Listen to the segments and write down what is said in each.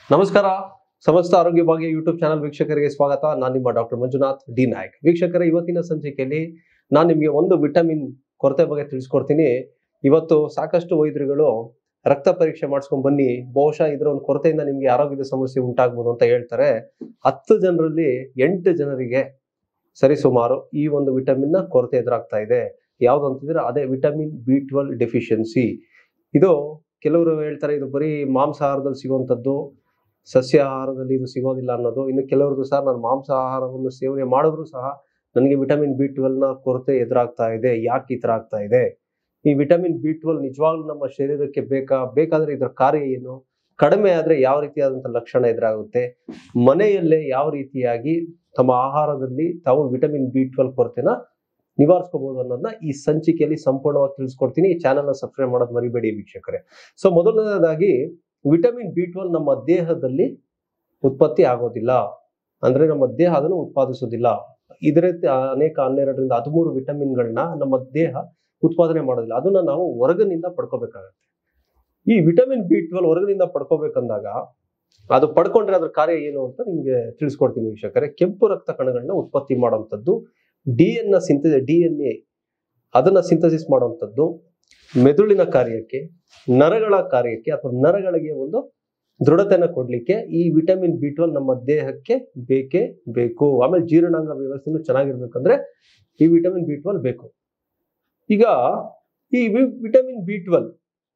ನಮಸ್ಕಾರ ಸಮಸ್ತ ಆರೋಗ್ಯ ಭಾಗ್ಯ ಯೂಟ್ಯೂಬ್ ಚಾನಲ್ ವೀಕ್ಷಕರಿಗೆ ಸ್ವಾಗತ ನಾನು ನಿಮ್ಮ ಡಾಕ್ಟರ್ ಮಂಜುನಾಥ್ ಡಿ ನಾಯಕ್ ವೀಕ್ಷಕರ ಇವತ್ತಿನ ಸಂಚಿಕೆಯಲ್ಲಿ ನಾನು ನಿಮಗೆ ಒಂದು ವಿಟಮಿನ್ ಕೊರತೆ ಬಗ್ಗೆ ತಿಳಿಸ್ಕೊಡ್ತೀನಿ ಇವತ್ತು ಸಾಕಷ್ಟು ವೈದ್ಯರುಗಳು ರಕ್ತ ಪರೀಕ್ಷೆ ಮಾಡಿಸ್ಕೊಂಡ್ ಬನ್ನಿ ಬಹುಶಃ ಇದರ ಒಂದು ಕೊರತೆಯಿಂದ ನಿಮ್ಗೆ ಆರೋಗ್ಯದ ಸಮಸ್ಯೆ ಉಂಟಾಗ್ಬೋದು ಅಂತ ಹೇಳ್ತಾರೆ ಹತ್ತು ಜನರಲ್ಲಿ ಎಂಟು ಜನರಿಗೆ ಸರಿಸುಮಾರು ಈ ಒಂದು ವಿಟಮಿನ್ ನ ಕೊರತೆ ಎದುರಾಗ್ತಾ ಇದೆ ಯಾವ್ದು ಅಂತಿದ್ರೆ ಅದೇ ವಿಟಮಿನ್ ಬಿ ಟ್ವೆಲ್ ಡೆಫಿಷಿಯನ್ಸಿ ಇದು ಕೆಲವರು ಹೇಳ್ತಾರೆ ಇದು ಬರೀ ಮಾಂಸಾಹಾರದಲ್ಲಿ ಸಿಗುವಂಥದ್ದು ಸಸ್ಯಾಹಾರದಲ್ಲಿ ಇದು ಸಿಗೋದಿಲ್ಲ ಅನ್ನೋದು ಇನ್ನು ಕೆಲವ್ರದ್ದು ಸಹ ನಾನು ಮಾಂಸಾಹಾರವನ್ನು ಸೇವನೆ ಮಾಡಿದ್ರು ಸಹ ನನಗೆ ವಿಟಮಿನ್ ಬಿ ಟ್ವೆಲ್ ನ ಕೊರತೆ ಎದುರಾಗ್ತಾ ಇದೆ ಯಾಕೆ ಈ ತರ ಆಗ್ತಾ ಇದೆ ಈ ವಿಟಮಿನ್ ಬಿ ಟ್ವೆಲ್ ನಿಜವಾಗ್ಲೂ ನಮ್ಮ ಶರೀರಕ್ಕೆ ಬೇಕಾ ಬೇಕಾದ್ರೆ ಇದರ ಕಾರ್ಯ ಏನು ಕಡಿಮೆ ಆದ್ರೆ ಯಾವ ರೀತಿಯಾದಂತಹ ಲಕ್ಷಣ ಎದುರಾಗುತ್ತೆ ಮನೆಯಲ್ಲೇ ಯಾವ ರೀತಿಯಾಗಿ ತಮ್ಮ ಆಹಾರದಲ್ಲಿ ತಾವು ವಿಟಮಿನ್ ಬಿ ಟ್ವೆಲ್ ಕೊರತೆನ ನಿವಾರಿಸ್ಕೋಬಹುದು ಅನ್ನೋದನ್ನ ಈ ಸಂಚಿಕೆಯಲ್ಲಿ ಸಂಪೂರ್ಣವಾಗಿ ತಿಳಿಸ್ಕೊಡ್ತೀನಿ ಈ ಚಾನೆಲ್ನ ಸಬ್ಸ್ಕ್ರೈಬ್ ಮಾಡೋದು ಮರಿಬೇಡಿ ವೀಕ್ಷಕರೇ ಸೊ ಮೊದಲನೇದಾಗಿ ವಿಟಮಿನ್ ಬಿ ಟ್ವೆಲ್ ನಮ್ಮ ದೇಹದಲ್ಲಿ ಉತ್ಪತ್ತಿ ಆಗೋದಿಲ್ಲ ಅಂದ್ರೆ ನಮ್ಮ ದೇಹ ಅದನ್ನು ಉತ್ಪಾದಿಸೋದಿಲ್ಲ ಇದರ ಅನೇಕ ಹನ್ನೆರಡರಿಂದ ಹದಿಮೂರು ವಿಟಮಿನ್ಗಳನ್ನ ನಮ್ಮ ದೇಹ ಉತ್ಪಾದನೆ ಮಾಡೋದಿಲ್ಲ ಅದನ್ನ ನಾವು ಹೊರಗಿನಿಂದ ಪಡ್ಕೋಬೇಕಾಗತ್ತೆ ಈ ವಿಟಮಿನ್ ಬಿ ಟ್ವೆಲ್ ಹೊರಗಿನಿಂದ ಪಡ್ಕೋಬೇಕಂದಾಗ ಅದು ಪಡ್ಕೊಂಡ್ರೆ ಅದ್ರ ಕಾರ್ಯ ಏನು ಅಂತ ನಿಮ್ಗೆ ತಿಳಿಸ್ಕೊಡ್ತೀನಿ ವೀಕ್ಷಕರೇ ಕೆಂಪು ರಕ್ತ ಕಣಗಳನ್ನ ಉತ್ಪತ್ತಿ ಮಾಡುವಂಥದ್ದು ಡಿ ಎನ್ ನ ಸಿಂಥ ಡಿ ಎನ್ ಎ ಅದನ್ನ ಸಿಂಥಸಿಸ್ ಮಾಡುವಂಥದ್ದು ಮೆದುಳಿನ ಕಾರ್ಯಕ್ಕೆ ನರಗಳ ಕಾರ್ಯಕ್ಕೆ ಅಥವಾ ನರಗಳಿಗೆ ಒಂದು ದೃಢತೆನ ಕೊಡ್ಲಿಕ್ಕೆ ಈ ವಿಟಮಿನ್ ಬಿ ಟ್ವೆಲ್ ನಮ್ಮ ದೇಹಕ್ಕೆ ಬೇಕೇ ಬೇಕು ಆಮೇಲೆ ಜೀರ್ಣಾಂಗ ವ್ಯವಸ್ಥೆನೂ ಚೆನ್ನಾಗಿರ್ಬೇಕಂದ್ರೆ ಈ ವಿಟಮಿನ್ ಬಿ ಟ್ವೆಲ್ ಬೇಕು ಈಗ ಈ ವಿ- ವಿಟಮಿನ್ ಬಿ ಟ್ವೆಲ್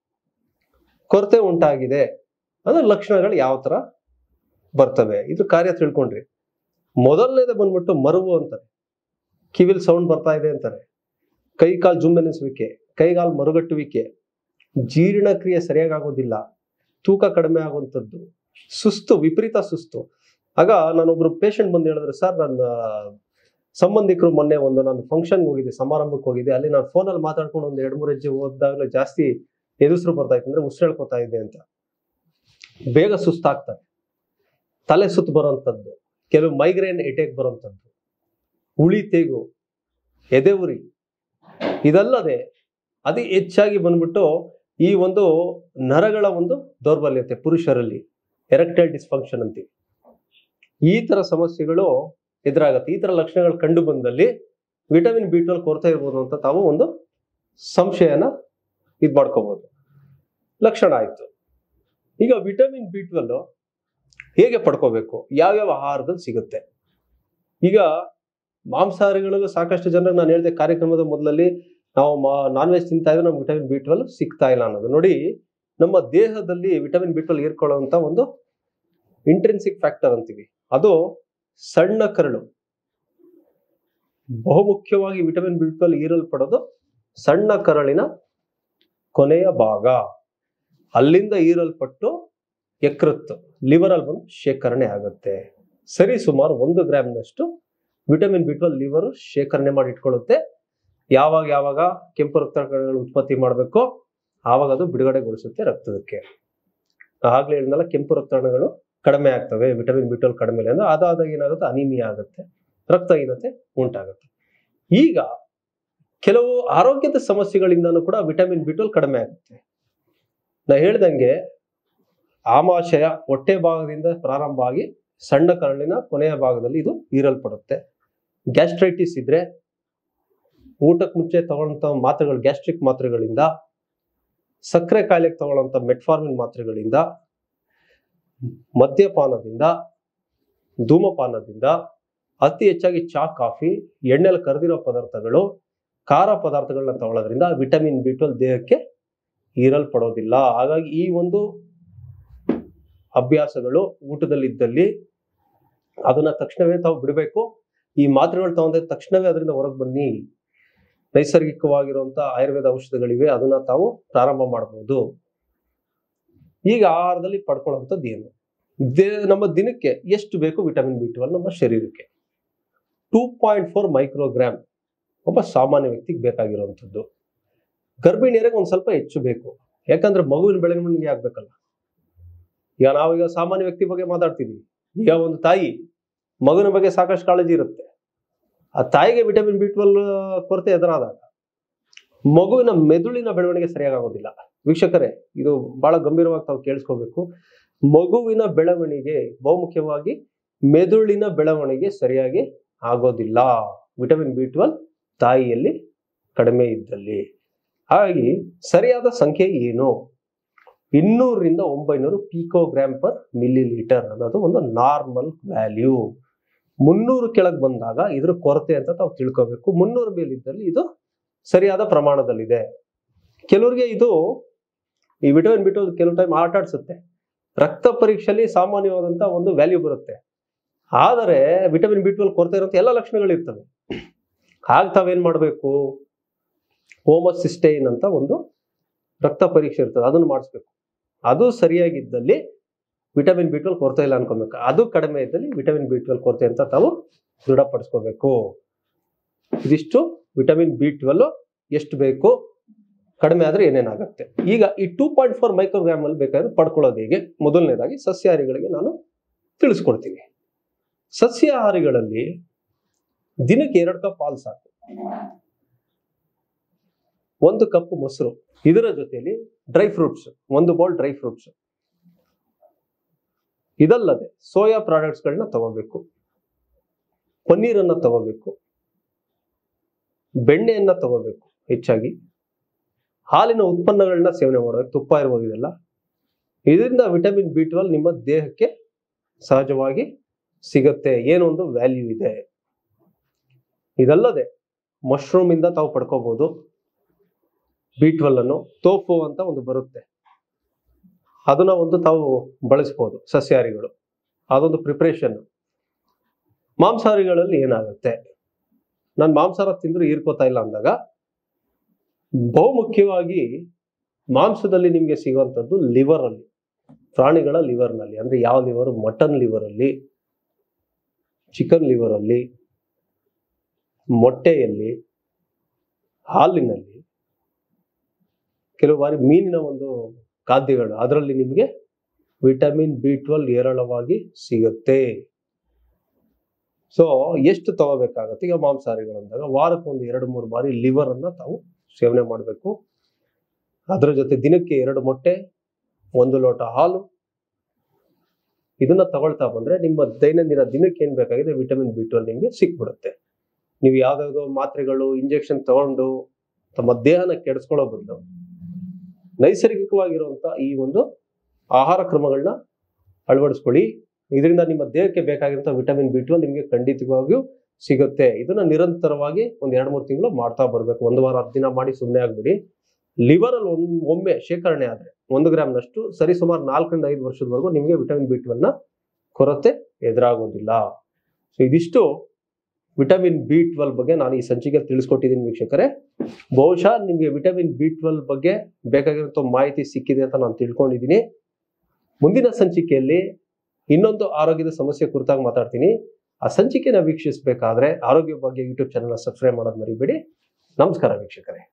ಕೊರತೆ ಉಂಟಾಗಿದೆ ಅಂದ್ರೆ ಲಕ್ಷಣಗಳು ಯಾವ ತರ ಬರ್ತವೆ ಇದು ಕಾರ್ಯ ತಿಳ್ಕೊಂಡ್ರಿ ಮೊದಲನೇದು ಬಂದ್ಬಿಟ್ಟು ಮರುವು ಅಂತಾರೆ ಕಿವಿಲ್ ಸೌಂಡ್ ಬರ್ತಾ ಇದೆ ಅಂತಾರೆ ಕೈ ಕಾಲು ಜುಮ್ಮೆನಿಸುವಿಕೆ ಕೈಗಾಲು ಮರುಗಟ್ಟುವಿಕೆ ಜೀರ್ಣಕ್ರಿಯೆ ಸರಿಯಾಗಿ ಆಗೋದಿಲ್ಲ ತೂಕ ಕಡಿಮೆ ಆಗುವಂಥದ್ದು ಸುಸ್ತು ವಿಪರೀತ ಸುಸ್ತು ಆಗ ನಾನೊಬ್ರು ಪೇಷಂಟ್ ಬಂದು ಹೇಳಿದ್ರು ಸರ್ ನನ್ನ ಸಂಬಂಧಿಕರು ಮೊನ್ನೆ ಒಂದು ನಾನು ಫಂಕ್ಷನ್ಗೆ ಹೋಗಿದ್ದೆ ಸಮಾರಂಭಕ್ಕೆ ಹೋಗಿದ್ದೆ ಅಲ್ಲಿ ನಾನು ಫೋನಲ್ಲಿ ಮಾತಾಡ್ಕೊಂಡು ಒಂದು ಎರಡು ಮೂರು ಹೆಜ್ಜೆ ಹೋದಾಗಲೂ ಜಾಸ್ತಿ ಎದುರು ಬರ್ತಾ ಇತ್ತು ಅಂದ್ರೆ ಉಸಿರೇಳ್ಕೊತಾ ಇದೆ ಅಂತ ಬೇಗ ಸುಸ್ತಾಗ್ತಾರೆ ತಲೆ ಸುತ್ತು ಬರೋಂಥದ್ದು ಕೆಲವು ಮೈಗ್ರೇನ್ ಎಟೆಕ್ ಬರೋಂಥದ್ದು ಉಳಿ ತೇಗು ಎದೆ ಉರಿ ಇದಲ್ಲದೆ ಅತಿ ಹೆಚ್ಚಾಗಿ ಬಂದ್ಬಿಟ್ಟು ಈ ಒಂದು ನರಗಳ ಒಂದು ದೌರ್ಬಲ್ಯತೆ ಪುರುಷರಲ್ಲಿ ಎರೆಕ್ಟೈಲ್ ಡಿಸ್ಫಂಕ್ಷನ್ ಅಂತೀವಿ ಈ ತರ ಸಮಸ್ಯೆಗಳು ಎದುರಾಗತ್ತೆ ಈ ತರ ಲಕ್ಷಣಗಳು ಕಂಡು ಬಂದಲ್ಲಿ ವಿಟಮಿನ್ ಬಿ ಟ್ವೆಲ್ ಕೊರತೆ ಇರ್ಬೋದು ಅಂತ ತಾವು ಒಂದು ಸಂಶಯನ ಇದು ಮಾಡ್ಕೋಬಹುದು ಲಕ್ಷಣ ಆಯ್ತು ಈಗ ವಿಟಮಿನ್ ಬಿ ಟ್ವೆಲ್ ಹೇಗೆ ಪಡ್ಕೋಬೇಕು ಯಾವ್ಯಾವ ಆಹಾರದಲ್ಲಿ ಸಿಗುತ್ತೆ ಈಗ ಮಾಂಸಾಹಾರಿಗಳಲ್ಲೂ ಸಾಕಷ್ಟು ಜನರಿಗೆ ನಾನು ಹೇಳಿದೆ ಕಾರ್ಯಕ್ರಮದ ಮೊದಲಲ್ಲಿ ನಾವು ನಾನ್ ವೆಜ್ ತಿಂತಾ ಇದ್ರೆ ನಮ್ಗೆ ವಿಟಮಿನ್ ಬಿ ಟ್ವೆಲ್ ಸಿಗ್ತಾ ಇಲ್ಲ ಅನ್ನೋದು ನೋಡಿ ನಮ್ಮ ದೇಹದಲ್ಲಿ ವಿಟಮಿನ್ ಬಿ ಟ್ವೆಲ್ ಹೀರ್ಕೊಳ್ಳುವಂತ ಒಂದು ಇಂಟ್ರೆನ್ಸಿಕ್ ಫ್ಯಾಕ್ಟರ್ ಅಂತೀವಿ ಅದು ಸಣ್ಣ ಕರಳು ಬಹುಮುಖ್ಯವಾಗಿ ವಿಟಮಿನ್ ಬಿ ಟ್ವೆಲ್ ಹೀರಲ್ಪಡೋದು ಸಣ್ಣ ಕರಳಿನ ಕೊನೆಯ ಭಾಗ ಅಲ್ಲಿಂದ ಹೀರಲ್ಪಟ್ಟು ಯಕೃತ್ತು ಲಿವರ್ ಅಲ್ಲಿ ಬಂದು ಶೇಖರಣೆ ಆಗುತ್ತೆ ಸರಿ ಸುಮಾರು ಒಂದು ಗ್ರಾಮ್ನಷ್ಟು ವಿಟಮಿನ್ ಬಿ ಟ್ವೆಲ್ ಲಿವರ್ ಶೇಖರಣೆ ಮಾಡಿ ಇಟ್ಕೊಳ್ಳುತ್ತೆ ಯಾವಾಗ ಯಾವಾಗ ಕೆಂಪು ರಕ್ತ ಕಣಗಳು ಉತ್ಪತ್ತಿ ಮಾಡಬೇಕು ಆವಾಗ ಅದು ಬಿಡುಗಡೆಗೊಳಿಸುತ್ತೆ ರಕ್ತದಕ್ಕೆ ಆಗ್ಲೇ ಹೇಳಿದ್ನಲ್ಲ ಕೆಂಪು ರಕ್ತ ಕಣಗಳು ಕಡಿಮೆ ಆಗ್ತವೆ ವಿಟಮಿನ್ ಬಿ ಟ್ವೆಲ್ ಕಡಿಮೆ ಅಂದ್ರೆ ಅದಾದಾಗ ಏನಾಗುತ್ತೆ ಅನಿಮಿಯಾ ಆಗುತ್ತೆ ರಕ್ತಹೀನತೆ ಉಂಟಾಗುತ್ತೆ ಈಗ ಕೆಲವು ಆರೋಗ್ಯದ ಸಮಸ್ಯೆಗಳಿಂದನೂ ಕೂಡ ವಿಟಮಿನ್ ಬಿ ಟ್ವೆಲ್ ಕಡಿಮೆ ಆಗುತ್ತೆ ನಾ ಹೇಳ್ದಂಗೆ ಆಮಾಶಯ ಹೊಟ್ಟೆ ಭಾಗದಿಂದ ಪ್ರಾರಂಭ ಆಗಿ ಸಣ್ಣ ಕರಳಿನ ಕೊನೆಯ ಭಾಗದಲ್ಲಿ ಇದು ಹೀರಲ್ಪಡುತ್ತೆ ಗ್ಯಾಸ್ಟ್ರೈಟಿಸ್ ಇದ್ರೆ ಊಟಕ್ಕೆ ಮುಂಚೆ ತಗೊಳ್ಳಂತ ಮಾತ್ರೆಗಳು ಗ್ಯಾಸ್ಟ್ರಿಕ್ ಮಾತ್ರೆಗಳಿಂದ ಸಕ್ಕರೆ ಕಾಯಿಲೆಗೆ ತಗೊಳ್ಳೋಂಥ ಮೆಟ್ಫಾರ್ಮಿನ್ ಮಾತ್ರೆಗಳಿಂದ ಮದ್ಯಪಾನದಿಂದ ಧೂಮಪಾನದಿಂದ ಅತಿ ಹೆಚ್ಚಾಗಿ ಚಾ ಕಾಫಿ ಎಣ್ಣೆಲಿ ಕರೆದಿರೋ ಪದಾರ್ಥಗಳು ಖಾರ ಪದಾರ್ಥಗಳನ್ನ ತಗೊಳ್ಳೋದ್ರಿಂದ ವಿಟಮಿನ್ ಬಿ ಟ್ವೆಲ್ ದೇಹಕ್ಕೆ ಹೀರಲ್ಪಡೋದಿಲ್ಲ ಹಾಗಾಗಿ ಈ ಒಂದು ಅಭ್ಯಾಸಗಳು ಊಟದಲ್ಲಿದ್ದಲ್ಲಿ ಅದನ್ನ ತಕ್ಷಣವೇ ತಾವು ಬಿಡಬೇಕು ಈ ಮಾತ್ರೆಗಳು ತಗೊಂಡ ತಕ್ಷಣವೇ ಅದರಿಂದ ಹೊರಗೆ ಬನ್ನಿ ನೈಸರ್ಗಿಕವಾಗಿರುವಂತ ಆಯುರ್ವೇದ ಔಷಧಗಳಿವೆ ಅದನ್ನ ತಾವು ಪ್ರಾರಂಭ ಮಾಡಬಹುದು ಈಗ ಆಹಾರದಲ್ಲಿ ಪಡ್ಕೊಳ್ಳುವಂಥದ್ದು ಏನು ದೇ ನಮ್ಮ ದಿನಕ್ಕೆ ಎಷ್ಟು ಬೇಕು ವಿಟಮಿನ್ ಬಿ ಟ್ವೆಲ್ ನಮ್ಮ ಶರೀರಕ್ಕೆ ಟೂ ಪಾಯಿಂಟ್ ಫೋರ್ ಮೈಕ್ರೋಗ್ರಾಮ್ ಒಬ್ಬ ಸಾಮಾನ್ಯ ವ್ಯಕ್ತಿಗೆ ಬೇಕಾಗಿರುವಂಥದ್ದು ಗರ್ಭಿಣಿಯರಿಗೆ ಒಂದು ಸ್ವಲ್ಪ ಹೆಚ್ಚು ಬೇಕು ಯಾಕಂದ್ರೆ ಮಗುವಿನ ಬೆಳವಣಿಗೆ ಆಗ್ಬೇಕಲ್ಲ ಈಗ ನಾವೀಗ ಸಾಮಾನ್ಯ ವ್ಯಕ್ತಿ ಬಗ್ಗೆ ಮಾತಾಡ್ತಿದ್ವಿ ಈಗ ಒಂದು ತಾಯಿ ಮಗುವಿನ ಬಗ್ಗೆ ಸಾಕಷ್ಟು ಕಾಳಜಿ ಇರುತ್ತೆ ಆ ತಾಯಿಗೆ ವಿಟಮಿನ್ ಬಿ ಟ್ವೆಲ್ ಕೊರತೆ ಎದುರಾದಾಗ ಮಗುವಿನ ಮೆದುಳಿನ ಬೆಳವಣಿಗೆ ಸರಿಯಾಗಿ ಆಗೋದಿಲ್ಲ ವೀಕ್ಷಕರೇ ಇದು ಬಹಳ ಗಂಭೀರವಾಗಿ ತಾವು ಕೇಳಿಸ್ಕೋಬೇಕು ಮಗುವಿನ ಬೆಳವಣಿಗೆ ಬಹುಮುಖ್ಯವಾಗಿ ಮೆದುಳಿನ ಬೆಳವಣಿಗೆ ಸರಿಯಾಗಿ ಆಗೋದಿಲ್ಲ ವಿಟಮಿನ್ ಬಿ ಟ್ವೆಲ್ ತಾಯಿಯಲ್ಲಿ ಕಡಿಮೆ ಇದ್ದಲ್ಲಿ ಹಾಗಾಗಿ ಸರಿಯಾದ ಸಂಖ್ಯೆ ಏನು ಇನ್ನೂರರಿಂದ ಒಂಬೈನೂರು ಪಿಕೋಗ್ರಾಮ್ ಪರ್ ಮಿಲಿ ಲೀಟರ್ ಅನ್ನೋದು ಒಂದು ನಾರ್ಮಲ್ ವ್ಯಾಲ್ಯೂ ಮುನ್ನೂರು ಕೆಳಗೆ ಬಂದಾಗ ಇದ್ರ ಕೊರತೆ ಅಂತ ತಾವು ತಿಳ್ಕೋಬೇಕು ಮುನ್ನೂರು ಮೇಲಿದ್ದಲ್ಲಿ ಇದು ಸರಿಯಾದ ಪ್ರಮಾಣದಲ್ಲಿದೆ ಕೆಲವರಿಗೆ ಇದು ಈ ವಿಟಮಿನ್ ಬಿಟ್ಟು ಕೆಲವು ಟೈಮ್ ಆಟ ಆಡ್ಸುತ್ತೆ ರಕ್ತ ಪರೀಕ್ಷೆಯಲ್ಲಿ ಸಾಮಾನ್ಯವಾದಂತ ಒಂದು ವ್ಯಾಲ್ಯೂ ಬರುತ್ತೆ ಆದರೆ ವಿಟಮಿನ್ ಬಿ ಟ್ವೆಲ್ ಕೊರತೆ ಇರುವಂತ ಎಲ್ಲ ಲಕ್ಷಣಗಳಿರ್ತವೆ ಹಾಗೆ ತಾವೇನ್ ಮಾಡಬೇಕು ಹೋಮೋಸಿಸ್ಟೈನ್ ಅಂತ ಒಂದು ರಕ್ತ ಪರೀಕ್ಷೆ ಇರ್ತದೆ ಅದನ್ನು ಮಾಡಿಸ್ಬೇಕು ಅದು ಸರಿಯಾಗಿದ್ದಲ್ಲಿ ವಿಟಮಿನ್ ಬಿ ಟ್ವೆಲ್ ಕೊರತೆ ಇಲ್ಲ ಅನ್ಕೊಬೇಕು ಅದು ಕಡಿಮೆ ಇದ್ದಲ್ಲಿ ವಿಟಮಿನ್ ಬಿ ಟ್ವೆಲ್ ಕೊರತೆ ಅಂತ ತಾವು ದೃಢಪಡಿಸ್ಕೋಬೇಕು ಇದಿಷ್ಟು ವಿಟಮಿನ್ ಬಿ ಟ್ವೆಲ್ ಎಷ್ಟು ಬೇಕು ಕಡಿಮೆ ಆದ್ರೆ ಏನೇನಾಗುತ್ತೆ ಈಗ ಈ ಟೂ ಪಾಯಿಂಟ್ ಫೋರ್ ಮೈಕ್ರೋಗ್ರಾಮ್ ಅಲ್ಲಿ ಬೇಕಾದ್ರೆ ಪಡ್ಕೊಳ್ಳೋದು ಹೇಗೆ ಮೊದಲನೇದಾಗಿ ಸಸ್ಯಾಹಾರಿಗಳಿಗೆ ನಾನು ತಿಳಿಸ್ಕೊಡ್ತೀನಿ ಸಸ್ಯಾಹಾರಿಗಳಲ್ಲಿ ದಿನಕ್ಕೆ ಎರಡು ಕಪ್ ಹಾಲು ಸಾಕು ಒಂದು ಕಪ್ ಮೊಸರು ಇದರ ಜೊತೆಯಲ್ಲಿ ಡ್ರೈ ಫ್ರೂಟ್ಸ್ ಒಂದು ಬೌಲ್ ಡ್ರೈ ಫ್ರೂಟ್ಸ್ ಇದಲ್ಲದೆ ಸೋಯಾ ಪ್ರಾಡಕ್ಟ್ಸ್ಗಳನ್ನ ತಗೋಬೇಕು ಪನ್ನೀರನ್ನ ತಗೋಬೇಕು ಬೆಣ್ಣೆಯನ್ನ ತಗೋಬೇಕು ಹೆಚ್ಚಾಗಿ ಹಾಲಿನ ಉತ್ಪನ್ನಗಳನ್ನ ಸೇವನೆ ಮಾಡಬೇಕು ತುಪ್ಪ ಇರ್ಬೋದು ಇದೆಲ್ಲ ಇದರಿಂದ ವಿಟಮಿನ್ ಬಿ ಟ್ವೆಲ್ ನಿಮ್ಮ ದೇಹಕ್ಕೆ ಸಹಜವಾಗಿ ಸಿಗತ್ತೆ ಏನೋ ಒಂದು ವ್ಯಾಲ್ಯೂ ಇದೆ ಇದಲ್ಲದೆ ಮಶ್ರೂಮ್ ಇಂದ ತಾವು ಪಡ್ಕೋಬಹುದು ಬಿ ಟ್ವೆಲ್ ಅನ್ನು ತೋಫು ಅಂತ ಒಂದು ಬರುತ್ತೆ ಅದನ್ನ ಒಂದು ತಾವು ಬಳಸ್ಬೋದು ಸಸ್ಯಾಹಾರಿಗಳು ಅದೊಂದು ಪ್ರಿಪ್ರೇಷನ್ ಮಾಂಸಾಹಾರಿಗಳಲ್ಲಿ ಏನಾಗುತ್ತೆ ನಾನು ಮಾಂಸಾಹಾರ ತಿಂದ್ರು ಹೀರ್ಕೋತಾ ಇಲ್ಲ ಅಂದಾಗ ಬಹುಮುಖ್ಯವಾಗಿ ಮಾಂಸದಲ್ಲಿ ನಿಮಗೆ ಸಿಗುವಂಥದ್ದು ಲಿವರ್ ಅಲ್ಲಿ ಪ್ರಾಣಿಗಳ ಲಿವರ್ನಲ್ಲಿ ಅಂದ್ರೆ ಯಾವ ಲಿವರ್ ಮಟನ್ ಲಿವರ್ ಅಲ್ಲಿ ಚಿಕನ್ ಲಿವರ್ ಅಲ್ಲಿ ಮೊಟ್ಟೆಯಲ್ಲಿ ಹಾಲಿನಲ್ಲಿ ಕೆಲವು ಬಾರಿ ಮೀನಿನ ಒಂದು ಖಾದ್ಯಗಳು ಅದರಲ್ಲಿ ನಿಮಗೆ ವಿಟಮಿನ್ ಬಿ ಟ್ವೆಲ್ ಹೇರಳವಾಗಿ ಸಿಗುತ್ತೆ ಸೊ ಎಷ್ಟು ತಗೋಬೇಕಾಗತ್ತೆ ಈಗ ಮಾಂಸಾಹಾರಿಗಳು ಅಂದಾಗ ವಾರಕ್ಕೆ ಒಂದು ಎರಡು ಮೂರು ಬಾರಿ ಲಿವರ್ ಅನ್ನ ತಾವು ಸೇವನೆ ಮಾಡಬೇಕು ಅದರ ಜೊತೆ ದಿನಕ್ಕೆ ಎರಡು ಮೊಟ್ಟೆ ಒಂದು ಲೋಟ ಹಾಲು ಇದನ್ನ ತಗೊಳ್ತಾ ಬಂದ್ರೆ ನಿಮ್ಮ ದೈನಂದಿನ ದಿನಕ್ಕೆ ಏನ್ ಬೇಕಾಗಿದೆ ವಿಟಮಿನ್ ಬಿ ಟ್ವೆಲ್ ನಿಮಗೆ ಸಿಕ್ಬಿಡುತ್ತೆ ನೀವು ಯಾವ್ದಾವ್ದೋ ಮಾತ್ರೆಗಳು ಇಂಜೆಕ್ಷನ್ ತಗೊಂಡು ತಮ್ಮ ದೇಹನ ಕೆಡಿಸ್ಕೊಳ್ಳೋ ಬದಲು ನೈಸರ್ಗಿಕವಾಗಿರುವಂತ ಈ ಒಂದು ಆಹಾರ ಕ್ರಮಗಳನ್ನ ಅಳವಡಿಸ್ಕೊಳ್ಳಿ ಇದರಿಂದ ನಿಮ್ಮ ದೇಹಕ್ಕೆ ಬೇಕಾಗಿರುವಂತ ವಿಟಮಿನ್ ಬಿ ಟ್ವೆಲ್ ನಿಮಗೆ ಖಂಡಿತವಾಗಿಯೂ ಸಿಗುತ್ತೆ ಇದನ್ನ ನಿರಂತರವಾಗಿ ಒಂದ್ ಎರಡ್ ಮೂರು ತಿಂಗಳು ಮಾಡ್ತಾ ಬರ್ಬೇಕು ಒಂದು ವಾರ ಹತ್ತು ದಿನ ಮಾಡಿ ಸುಮ್ಮನೆ ಆಗ್ಬಿಡಿ ಲಿವರ್ ಅಲ್ಲಿ ಒಂದ್ ಒಮ್ಮೆ ಶೇಖರಣೆ ಆದ್ರೆ ಒಂದು ಗ್ರಾಮ್ನಷ್ಟು ಸರಿ ಸುಮಾರು ನಾಲ್ಕರಿಂದ ಐದು ವರ್ಷದವರೆಗೂ ನಿಮಗೆ ವಿಟಮಿನ್ ಬಿ ಟ್ವೆಲ್ ನ ಕೊರತೆ ಎದುರಾಗೋದಿಲ್ಲ ಸೊ ಇದಿಷ್ಟು ವಿಟಮಿನ್ ಬಿ ಟ್ವೆಲ್ ಬಗ್ಗೆ ನಾನು ಈ ಸಂಚಿಕೆ ತಿಳಿಸ್ಕೊಟ್ಟಿದ್ದೀನಿ ವೀಕ್ಷಕರೇ ಬಹುಶಃ ನಿಮಗೆ ವಿಟಮಿನ್ ಬಿ ಟ್ವೆಲ್ ಬಗ್ಗೆ ಬೇಕಾಗಿರೋ ಮಾಹಿತಿ ಸಿಕ್ಕಿದೆ ಅಂತ ನಾನು ತಿಳ್ಕೊಂಡಿದ್ದೀನಿ ಮುಂದಿನ ಸಂಚಿಕೆಯಲ್ಲಿ ಇನ್ನೊಂದು ಆರೋಗ್ಯದ ಸಮಸ್ಯೆ ಕುರಿತಾಗಿ ಮಾತಾಡ್ತೀನಿ ಆ ಸಂಚಿಕೆನ ವೀಕ್ಷಿಸಬೇಕಾದ್ರೆ ಆರೋಗ್ಯ ಬಗ್ಗೆ ಯೂಟ್ಯೂಬ್ ಚಾನಲ್ ಸಬ್ಸ್ಕ್ರೈಬ್ ಮಾಡೋದು ಮರಿಬೇಡಿ ನಮಸ್ಕಾರ ವೀಕ್ಷಕರೇ